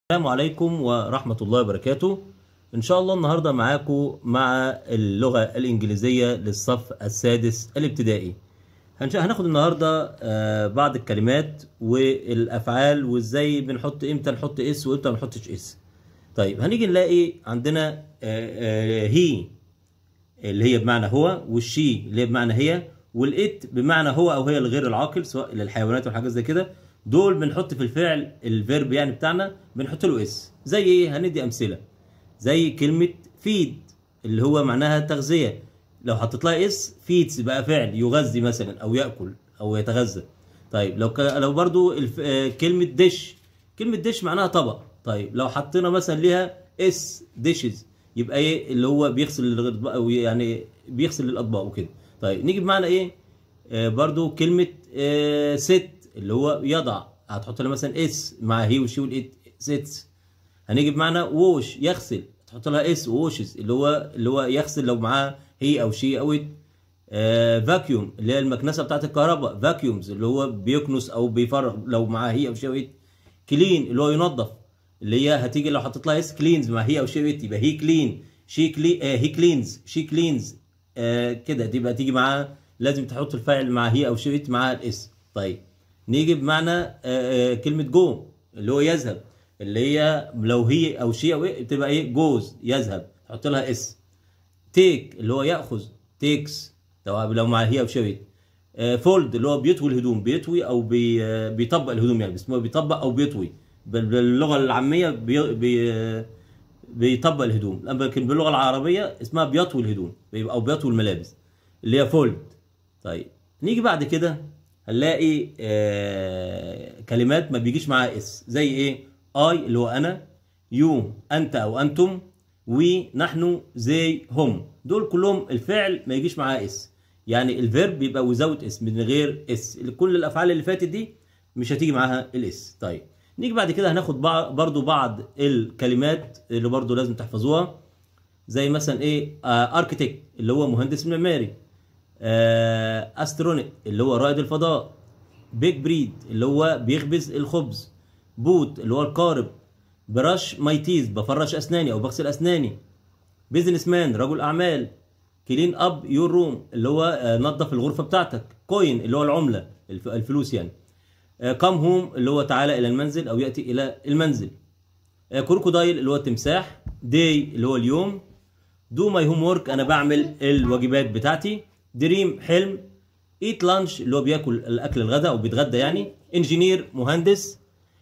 السلام عليكم ورحمة الله وبركاته إن شاء الله النهاردة معاكم مع اللغة الإنجليزية للصف السادس الابتدائي هنش- هناخد النهاردة آه، بعض الكلمات والأفعال وإزاي بنحط إمتى نحط إس وإمتى ما نحطش إس طيب هنيجي نلاقي عندنا هي اللي هي بمعنى هو والشي اللي هي بمعنى هي والإت بمعنى هو أو هي الغير العاقل سواء للحيوانات والحاجات زي كده دول بنحط في الفعل الفيرب يعني بتاعنا بنحط له اس زي ايه هندي امثله زي كلمه فيد اللي هو معناها تغذيه لو حطيت لها اس فيدز بقى فعل يغذي مثلا او ياكل او يتغذى طيب لو ك... لو برضو الف... آه، كلمه دش كلمه دش معناها طبق طيب لو حطينا مثلا ليها اس ديشز يبقى ايه اللي هو بيغسل الاطباق او يعني بيغسل الاطباق وكده طيب نيجي بمعنى ايه آه برضو كلمه آه ست اللي هو يضع هتحط لها مثلا اس مع هي وشي والإت سيتس هنيجي بمعنى ووش يغسل تحط لها اس ووشز اللي هو اللي هو يغسل لو معاه هي او شي او ات فاكيوم اللي هي المكنسه بتاعت الكهرباء فاكيومز اللي هو بيكنس او بيفرغ لو معاه هي او شي او ات كلين اللي هو ينظف اللي هي هتيجي لو حطيت لها اس كلينز مع هي او شي او ات يبقى هي كلين شي كلين هي كلينز شي كلينز كده تبقى تيجي معاه لازم تحط الفاعل مع هي او شي او ات معاها الاس طيب نيجي بمعنى آه، آه، كلمة جو اللي هو يذهب اللي هي لو هي او شي او إيه بتبقى ايه جوز يذهب تحط لها اس تيك اللي هو ياخذ تيكس لو لو مع هي او شي او فولد اللي هو بيطوي الهدوم بيطوي او بي آه، بيطبق الهدوم يعني اسمه بيطبق او بيطوي بال- باللغه العاميه بي بي آه، بيطبق الهدوم اما لكن باللغه العربيه اسمها بيطوي الهدوم بيبقى- او بيطوي الملابس اللي هي فولد طيب نيجي بعد كده هنلاقي آه كلمات ما بيجيش معاها اس زي ايه اي اللي هو انا يو انت او انتم وي نحن زي هم دول كلهم الفعل ما يجيش معاه اس يعني الفيرب بيبقى وزاوت اس من غير اس كل الافعال اللي فاتت دي مش هتيجي معاها الاس طيب نيجي بعد كده هناخد بع- برضو بعض الكلمات اللي برضو لازم تحفظوها زي مثلا ايه اركتكت اللي هو مهندس معماري استرونيت اللي هو رائد الفضاء بيج بريد اللي هو بيخبز الخبز بوت اللي هو القارب براش مايتيز بفرش اسناني او بغسل اسناني بيزنس مان رجل اعمال كلين اب يور روم اللي هو آه، نظف الغرفه بتاعتك كوين اللي هو العمله الف- الفلوس يعني كام هوم اللي هو تعالى الى المنزل او ياتي الى المنزل كروكودايل اللي هو التمساح داي اللي هو اليوم دو ماي هوم ورك انا بعمل الواجبات بتاعتي دريم حلم ايت لانش اللي هو بياكل الاكل الغداء او بيتغدى يعني انجينير مهندس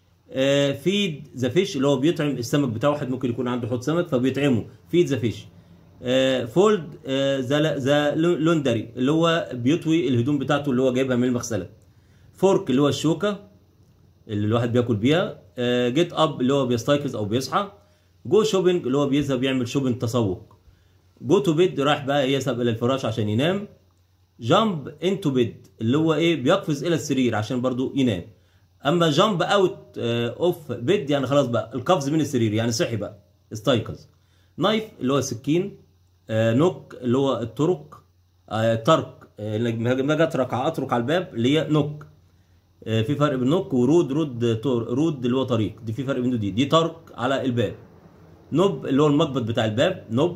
فيد ذا فيش اللي هو بيطعم السمك بتاعه واحد ممكن يكون عنده حوض سمك فبيطعمه فيد ذا فيش فولد ذا ذا لوندري اللي هو بيطوي الهدوم بتاعته اللي هو جايبها من المغسله فورك اللي هو الشوكه اللي الواحد بياكل بيها جيت اب اللي هو بيستيقظ او بيصحى جو شوبينج اللي هو بيذهب يعمل شوبينج تسوق جو تو بيد رايح بقى يذهب الى الفراش عشان ينام جامب انتو بيد اللي هو ايه بيقفز الى السرير عشان برضو ينام اما جامب اوت اوف بيد يعني خلاص بقى القفز من السرير يعني صحي بقى استيقظ نايف اللي هو السكين نوك اللي هو الطرق آه، ترك آه، لما اجي اترك اترك على الباب اللي هي نوك آه، في فرق بين نوك ورود رود تور رود اللي هو طريق دي في فرق بين دي دي طرق على الباب نوب اللي هو المقبض بتاع الباب نوب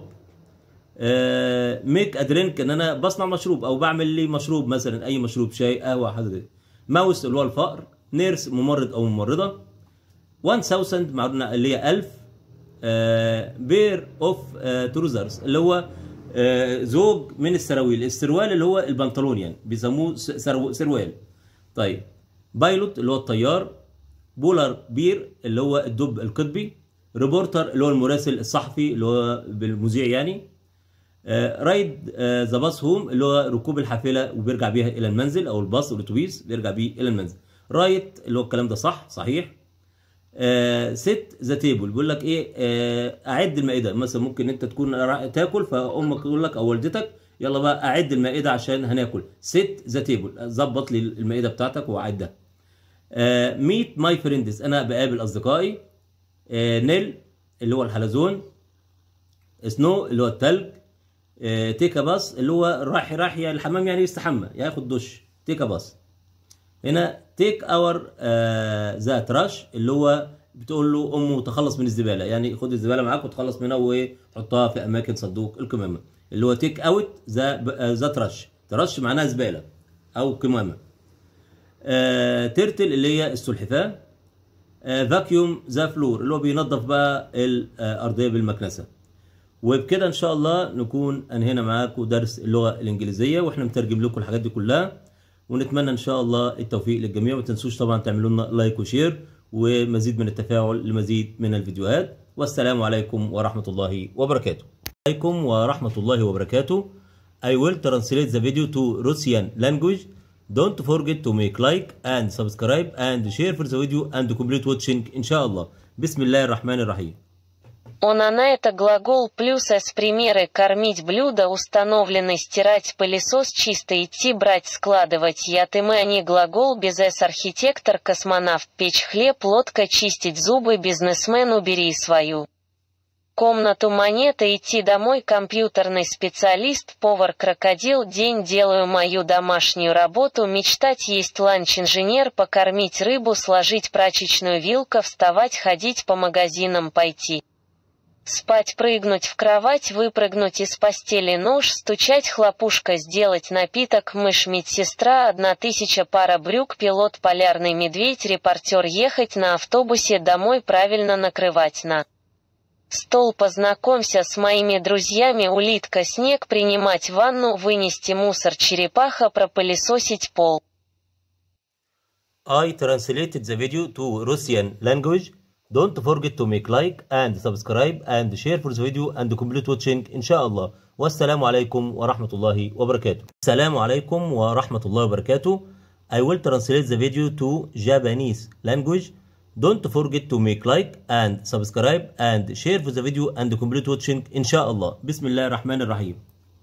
ميك ادرينك ان انا بصنع مشروب او بعمل لي مشروب مثلا اي مشروب شاي قهوه حاجه كده ماوس اللي هو الفأر نيرس ممرض او ممرضه 1000 معلومه اللي هي 1000 بير اوف تروزرز اللي هو آه، زوج من السراويل السروال اللي هو البنطلون يعني بيسموه س- سرو- سروال طيب بايلوت اللي هو الطيار بولار بير اللي هو الدب القطبي ريبورتر اللي هو المراسل الصحفي اللي هو بالمذيع يعني رايد ذا باص هوم اللي هو ركوب الحافله وبيرجع بيها الى المنزل او الباص او الاتوبيس بيرجع بيه الى المنزل رايت اللي هو الكلام ده صح صحيح ست ذا تيبل بيقول لك ايه آه، اعد المائده مثلا ممكن انت تكون را- تاكل فامك تقول لك او والدتك يلا بقى اعد المائده عشان هناكل ست ذا تيبل ظبط لي المائده بتاعتك واعدها ميت ماي فريندز انا بقابل اصدقائي آه، نيل اللي هو الحلزون سنو اللي هو التلج تيكا باص اللي هو راح راح الحمام يعني يستحمى ياخد دش تيكا باص هنا تيك اور ذا تراش اللي هو بتقول له امه تخلص من الزباله يعني خد الزباله معاك وتخلص منها وحطها في اماكن صندوق القمامه اللي هو تيك اوت ذا ترش ترش معناها زباله او قمامه آه ترتل اللي هي السلحفاه آه فاكيوم ذا فلور اللي هو بينظف بقى الارضيه بالمكنسه وبكده ان شاء الله نكون انهينا معاكم درس اللغه الانجليزيه واحنا مترجم لكم الحاجات دي كلها ونتمنى ان شاء الله التوفيق للجميع وما تنسوش طبعا تعملوا لنا لايك وشير ومزيد من التفاعل لمزيد من الفيديوهات والسلام عليكم ورحمه الله وبركاته عليكم ورحمه الله وبركاته I will translate the video to Russian language Don't forget to make like and subscribe and share for the video and complete watching إن شاء الله بسم الله الرحمن الرحيم Онана это глагол плюс с примеры кормить блюдо установленный стирать пылесос чисто идти брать складывать ятымы они глагол без с архитектор космонавт печь хлеб лодка чистить зубы бизнесмен убери свою комнату монета идти домой компьютерный специалист повар крокодил день делаю мою домашнюю работу мечтать есть ланч инженер покормить рыбу сложить прачечную вилка вставать ходить по магазинам пойти Спать, прыгнуть в кровать, выпрыгнуть из постели нож, стучать хлопушка, сделать напиток, мышь, медсестра, одна тысяча пара брюк, пилот, полярный медведь, репортер, ехать на автобусе домой, правильно накрывать на стол, познакомься с моими друзьями, улитка, снег, принимать ванну, вынести мусор, черепаха, пропылесосить пол. I translated the video to Russian language. Don't forget to make like and subscribe and share for the video and complete watching إن شاء الله والسلام عليكم ورحمة الله وبركاته السلام عليكم ورحمة الله وبركاته I will translate the video to Japanese language Don't forget to make like and subscribe and share for the video and complete watching إن شاء الله بسم الله الرحمن الرحيم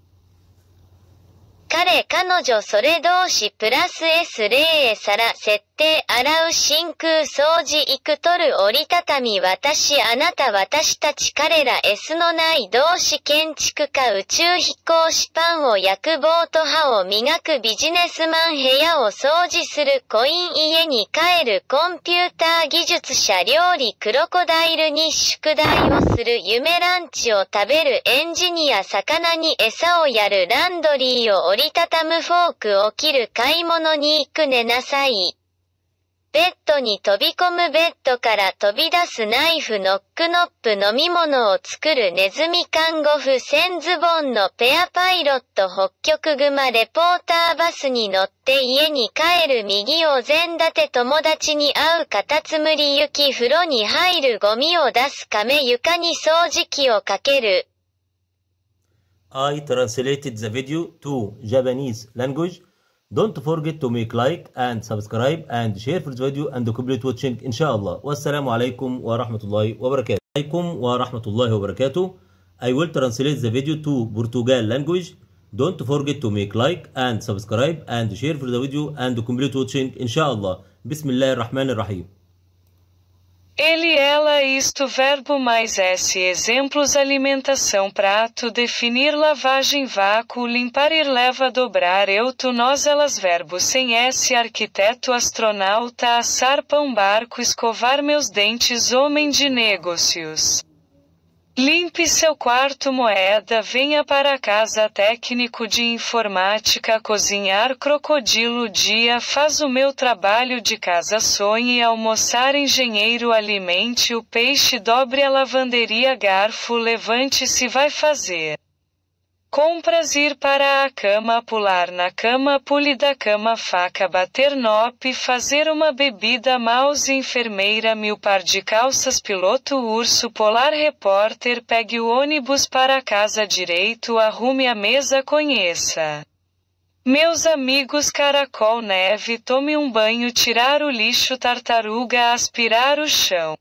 彼彼女それ同士プラス S 例へ皿設定洗う真空掃除行く取る折りたたみ私あなた私たち彼ら S のない同士建築家宇宙飛行士パンを焼くボート歯を磨くビジネスマン部屋を掃除するコイン家に帰るコンピューター技術者料理クロコダイルに宿題をする夢ランチを食べるエンジニア魚に餌をやるランドリーを折りたたむフォークを切る買い物に行く寝なさい。ベッドに飛び込むベッドから飛び出すナイフノックノップ飲み物を作るネズミ看護婦センズボンのペアパイロット北極熊レポーターバスに乗って家に帰る右お膳立て友達に会うカタツムリ行き風呂に入るゴミを出す亀床に掃除機をかける。 I translated the video to Japanese language. Don't forget to make like and subscribe and share for the video and complete watching إن شاء الله والسلام عليكم ورحمة الله وبركاته عليكم ورحمة الله وبركاته I will translate the video to Portugal language Don't forget to make like and subscribe and share for the video and complete watching إن شاء الله بسم الله الرحمن الرحيم Ele, ela, isto, verbo mais S. Exemplos: alimentação, prato, definir, lavagem, vácuo, limpar, ir, leva, dobrar, eu, tu, nós, elas, verbo sem S. Arquiteto, astronauta, assar, pão, barco, escovar meus dentes, homem de negócios. Limpe seu quarto moeda, venha para casa técnico de informática cozinhar crocodilo dia faz o meu trabalho de casa sonhe almoçar engenheiro alimente o peixe dobre a lavanderia garfo levante-se vai fazer. Compras ir para a cama pular na cama pule da cama faca bater nope fazer uma bebida mouse enfermeira mil par de calças piloto urso polar repórter pegue o ônibus para casa direito arrume a mesa conheça. Meus amigos caracol neve tome um banho tirar o lixo tartaruga aspirar o chão.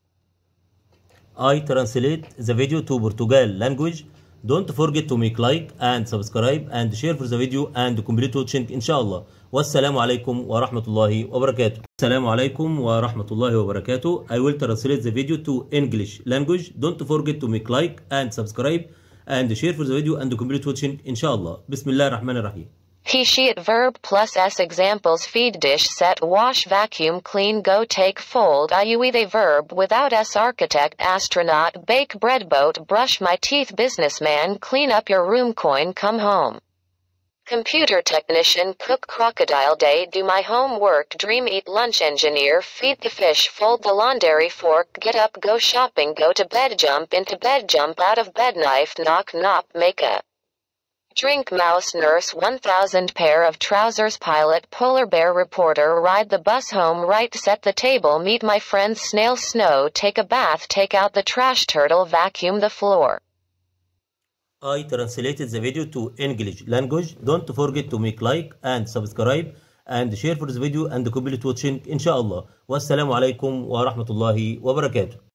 I translate the video to Portugal language. Don't forget to make like and subscribe and share for the video and complete watching إن شاء الله والسلام عليكم ورحمة الله وبركاته السلام عليكم ورحمة الله وبركاته I will translate the video to English language Don't forget to make like and subscribe and share for the video and complete watching إن شاء الله بسم الله الرحمن الرحيم He she it verb plus s examples feed dish set wash vacuum clean go take fold iue they verb without s architect astronaut bake bread boat brush my teeth businessman clean up your room coin come home. Computer technician cook crocodile day do my homework dream eat lunch engineer feed the fish fold the laundry fork get up go shopping go to bed jump into bed jump out of bed knife knock knock make a drink mouse nurse 1000 pair of trousers pilot polar bear reporter ride the bus home right set the table meet my friends snail snow take a bath take out the trash turtle vacuum the floor I translated the video to English language. Don't forget to make like and subscribe and share for this video and complete watching إن شاء الله. والسلام عليكم ورحمة الله وبركاته.